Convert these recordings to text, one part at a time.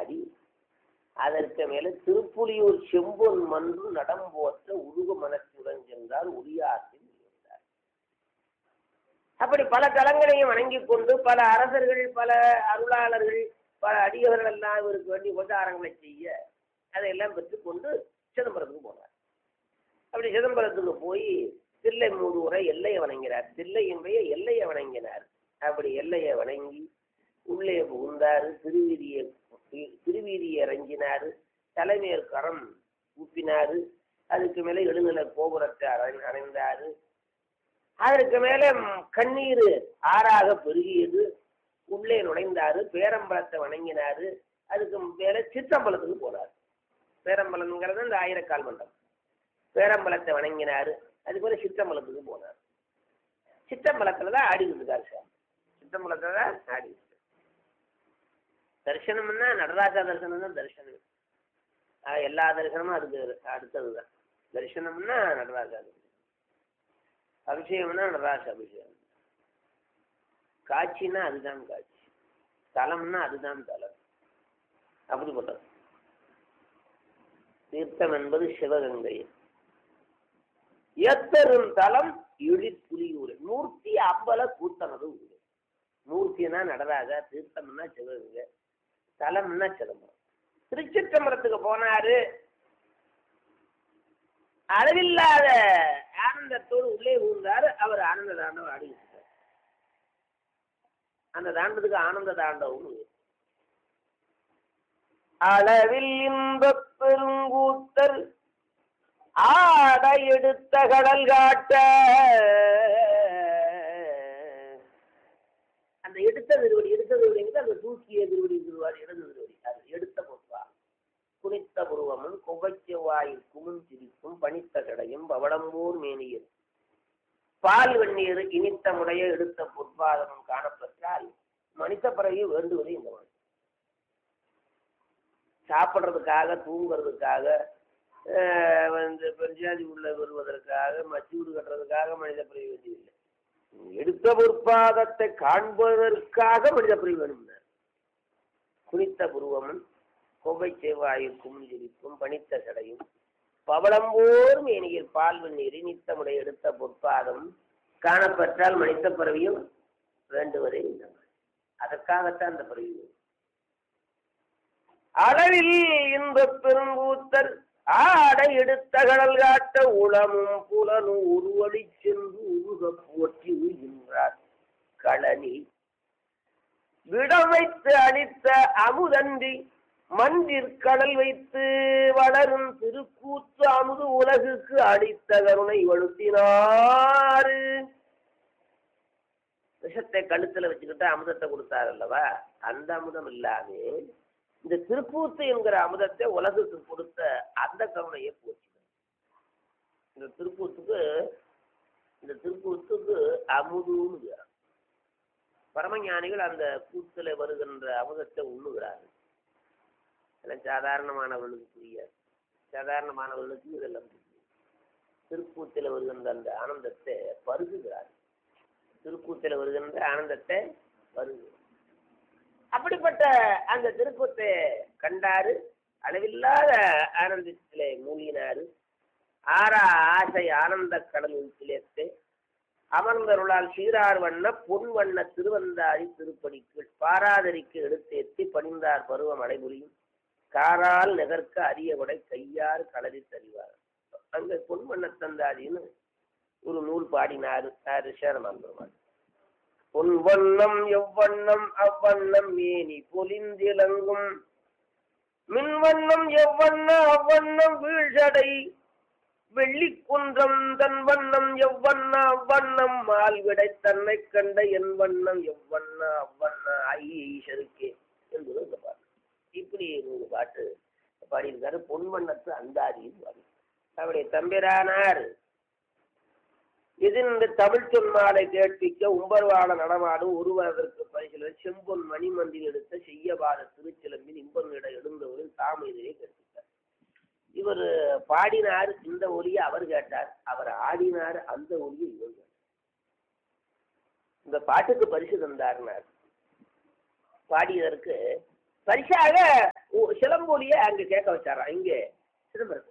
ஆடி அதற்கு மேல திருப்புலியூர் செம்பொன் மன்று நடம்போற்ற உருகு மனத்துடன் சென்றார் உரியாற்றில் இருந்தார் அப்படி பல தலங்களையும் வணங்கிக் கொண்டு பல அரசர்கள் பல அருளாளர்கள் பல அடியவர்கள் எல்லாம் இவருக்கு வேண்டி உபச்சாரங்களை செய்ய அதையெல்லாம் பெற்றுக்கொண்டு சிதம்பரத்துக்கு போனார் அப்படி சிதம்பரத்துக்கு போய் தில்லை மூதுவரை எல்லையை வணங்கினார் தில்லையினுடைய எல்லையை வணங்கினார் அப்படி எல்லையை வணங்கி உள்ளே புகுந்தாரு திருவீதியை திருவீதியை இறங்கினாரு தலைமையர் கரம் ஊப்பினாரு அதுக்கு மேல எழுநில கோபுரத்தை அறை அடைந்தாரு அதற்கு மேல ம், கண்ணீர் ஆறாக பெருகியது உள்ளே நுழைந்தாரு பேரம்பலத்தை வணங்கினாரு அதுக்கு மேல சிற்றம்பலத்துக்கு போனார் பேரம்பலம்ங்கிறது இந்த ஆயிரக்கால் மண்டபம் பேரம்பலத்தை வணங்கினாரு அதுக்கு மேல சிற்றம்பலத்துக்கு போனார் சிற்றம்பலத்துல தான் ஆடிக்கிட்டு இருக்காரு சார் சிற்றம்பலத்துல தான் ஆடிக்கிட்டு இருக்காரு. தரிசனம்னா நடராஜா தரிசனம் தான் தரிசனம் ஆஹ் எல்லா தரிசனமும் அதுக்கு அடுத்தது தான் தரிசனம்னா நடராஜா தரிசனம் அபிஷேகம்னா நடராஜ அபிஷேகம் காட்சின்னா அதுதான் காட்சி தலம்னா அதுதான் தலம் அப்படிப்பட்டது தீர்த்தம் என்பது சிவகங்கை எத்தரும் தலம் இழிப்புலியூர் மூர்த்தி அம்பல கூத்தனது ஊர் மூர்த்தினா நடராஜா தீர்த்தம்னா சிவகங்கை தலம்னா சிதம்பரம் திருச்சிற்றம்பலத்துக்கு போனாரு அளவில்லாத ஆனந்தத்தோடு உள்ளே ஊர்ந்தாரு அவர் ஆனந்த தாண்டவம் ஆடிக்கிட்டு இருக்காரு. அந்த தாண்டத்துக்கு ஆனந்த தாண்டவம் அளவில் இன்பப் பெருங்கூத்தர் ஆட எடுத்த கடல் காட்ட அந்த எடுத்த திருவடி எடுத்த திருவடிங்கிறது அந்த தூக்கிய திருவடி திருவாடி இடது திருவடி அது எடுத்த பொறுப்பா குனித்த புருவமும் குவைச்செவ்வாயில் குமும் சிரிப்பும் பனித்த கடையும் பவளம்பூர் மேனியில் பால் வெந்நீர் இனித்த முடைய எடுத்த பொற்பாதமும் காணப்பெற்றால் மனித பிறகு வேண்டுவது இந்த மாதிரி சாப்பிட்றதுக்காக தூங்குறதுக்காக ஆஹ் வந்து பெருஞ்சாதி உள்ள வருவதற்காக மச்சூடு கட்டுறதுக்காக மனித பிறவி வேண்டியதில்லை எடுத்த பொற்பாதத்தை காண்பதற்காக மனித பிறவி வேணும்னார் குனித்த புருவமும் கொவ்வை செவ்வாயில் குமிஞ்சிரிப்பும் பனித்த சடையும் பவளம்போர் மேனியில் பால் வெந்நீர் நித்தமுடைய எடுத்த பொற்பாதம் காணப்பட்டால் மனித பிறவியும் வேண்டுவதே இந்த மாதிரி அதற்காகத்தான் அந்த பிறவி வேணும். அளவில் இந்த பெருங்கூத்தர் ஆடை எடுத்த கடல் காட்ட உளமும் புலனும் உருவழி சென்று உருக போற்றி உயிர்கின்றார் களனி விடம் வைத்து அடித்த அமுதன்றி மன்றிற் கடல் வைத்து வளரும் திருக்கூத்து அமுது உலகுக்கு அடித்த கருணை வழுத்தினாரு விஷத்தை கழுத்துல வச்சுக்கிட்டு அமுதத்தை கொடுத்தார் அல்லவா அந்த அமுதம் இல்லாம இந்த திருக்கூத்து என்கிற அமுதத்தை உலகுக்கு கொடுத்த அந்த கருணையை போச்சு இந்த திருக்கூத்துக்கு இந்த திருக்கூத்துக்கு அமுதுன்னு பேர். பரமஞானிகள் அந்த கூத்துல வருகின்ற அமுதத்தை உண்ணுகிறார்கள் இதெல்லாம் சாதாரணமானவர்களுக்கு புரியாது சாதாரணமானவர்களுக்கு இதெல்லாம் புரியாது திருக்கூத்தில் வருகின்ற அந்த ஆனந்தத்தை பருகுகிறார் திருக்கூத்தில் வருகின்ற ஆனந்தத்தை பருகு அப்படிப்பட்ட அந்த திருக்கூத்தை கண்டாரு அளவில்லாத ஆனந்தத்திலே மூழ்கினாரு ஆறா ஆசை ஆனந்த கடல் உச்சிலேத்து அமர்ந்தருளால் சீரார் வண்ண பொன் வண்ண திருவந்தாரி திருப்படிக்கு பாராதரிக்கு எடுத்தேத்தி பணிந்தார் பருவ மழைபுரியும் காரால் நெகர்க்க அரிய கொடை கையார் களறி தறிவார் அங்க பொன் வண்ண தந்தாரின்னு ஒரு நூல் பாடினாரு யாரு சேரமான் பெருமாள் பொன் வண்ணம் எவ்வண்ணம் அவ்வண்ணம் மேனி பொலிந்திலங்கும் மின் வண்ணம் எவ்வண்ண அவ்வண்ணம் வீழ்சடை வெள்ளிக்குன்றம் தன் வண்ணம் எவ்வண்ண அவ்வண்ணம் மால்விடை தன்னை கண்ட என் வண்ணம் எவ்வண்ண அவ்வண்ண ஐ ஈஸ்வருக்கே என்பது இந்த பாட்டு இப்படி ஒரு பாட்டு பாடியிருக்காரு பொன் வண்ணத்து அந்தாதின்னு பாடி அவருடைய தம்பிரானார் இது இந்த தமிழ் சொன்மாலை கேட்பிக்க உம்பர்வாட நடமாடும் ஒருவரதற்கு பரிசில செம்பொன் மணிமந்தில் எடுத்த செய்யபாத திருச்சிலம்பின் இம்பனிட எழுந்தவரில் தாம இதையே கேட்பித்தார் இவர் பாடினார் இந்த ஒலியை அவர் கேட்டார் அவர் ஆடினார் அந்த ஒலியை இவர் கேட்டார் இந்த பாட்டுக்கு பரிசு தந்தார்னார் பாடியதற்கு பரிசாக ஒ- சிலம்பொலிய அங்க கேட்க வச்சாராம் இங்கே சிதம்பரத்தில்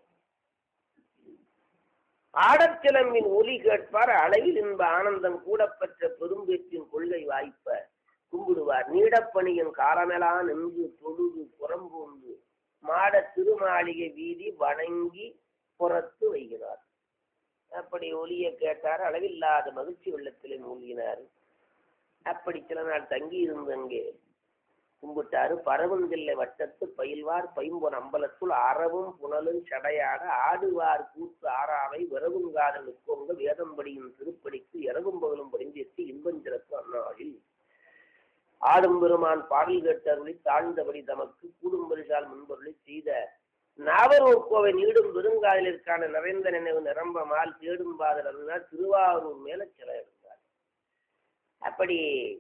ஆடச்சிலம்பின் ஒலி கேட்பார் அளவில் இன்ப ஆனந்தம் கூடப்பெற்ற பெரும்பேற்றின் கொள்கை வாய்ப்ப கும்பிடுவார் நீடப்பணியின் காலமெல்லாம் நின்று தொழுது புறம்பூந்து மாட திருமாளிகை வீதி வணங்கி புறத்து வைகிறார் அப்படி ஒலியை கேட்டார் அளவில்லாத மகிழ்ச்சி வெள்ளத்திலே மூழ்கினார் அப்படி சில நாள் தங்கி இருந்து அங்கே கும்பிட்டாரு பரவந்தில்லை வட்டத்து பயில்வார் பைம்பொன் அம்பலத்துள் அறவும் புனலும் சடையாட ஆடுவார் கூத்து ஆறாவை விரவும் காதல் உட்கொங்க வேதம்படியின் திருப்படிக்கு இரவும் பகலும் படிஞ்செத்தி இன்பஞ்சிறப்பு அந்நாளில் ஆடும் பெருமான் பாடல் கேட்டருளி தாழ்ந்தபடி தமக்கு கூடும் பரிசால் முன்பொருளி செய்த நாவரூர் கோவை நீடும் பெருங்காதலிற்கான நிறைந்த நினைவு நிரம்ப மால் தேடும் பாதல் அருளால் திருவாரூர் மேல சில இருந்தார் அப்படி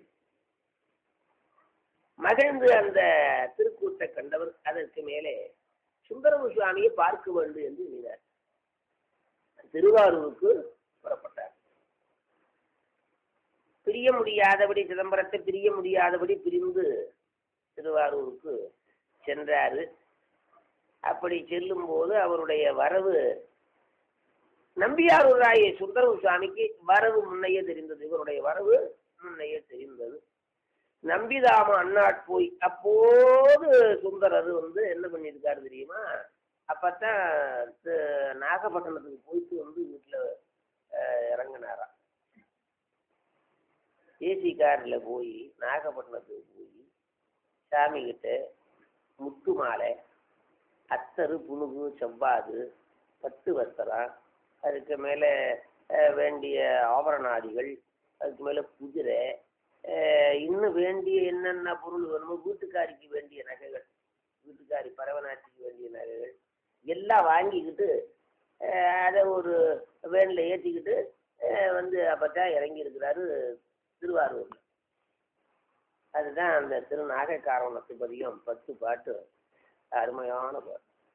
மகிழ்ந்து அந்த திருக்கூட்டை கண்டவர் அதற்கு மேலே சுந்தரமு சுவாமியை பார்க்க வேண்டும் என்று எண்ணினார் திருவாரூருக்கு புறப்பட்டார் பிரிய முடியாதபடி சிதம்பரத்தை பிரிய முடியாதபடி பிரிந்து திருவாரூருக்கு சென்றாரு அப்படி செல்லும் போது அவருடைய வரவு நம்பியாரூராய சுந்தரமு சுவாமிக்கு வரவு முன்னையே தெரிந்தது இவருடைய வரவு முன்னையே தெரிந்தது நம்பிதாம அண்ணாட் போய் அப்போது சுந்தரர் வந்து என்ன பண்ணியிருக்காரு தெரியுமா அப்பத்தான் த- நாகப்பட்டினத்துக்கு போயிட்டு வந்து வீட்டில் இறங்கினாராம் ஏசி காரில் போய் நாகப்பட்டினத்துக்கு போய் சாமி கிட்ட முத்து மாலை அத்தரு புனுகு செவ்வாது பட்டு வஸ்திரம் அதுக்கு மேலே வேண்டிய ஆபரணாதிகள் அதுக்கு மேலே குதிரை அஹ், இன்னும் வேண்டிய என்னென்ன பொருள் வேணுமோ வீட்டுக்காரிக்கு வேண்டிய நகைகள் வீட்டுக்காரி பரவநாட்டிக்கு வேண்டிய நகைகள் எல்லாம் வாங்கிக்கிட்டு அஹ், அதை ஒரு வேனில் ஏற்றிக்கிட்டு அஹ், வந்து அப்போ தான் இறங்கி இருக்கிறாரு திருவாரூரில் அதுதான் அந்த திரு நாகைக்காரவனத்து பதியம் பத்து பாட்டு அருமையான பாட்டு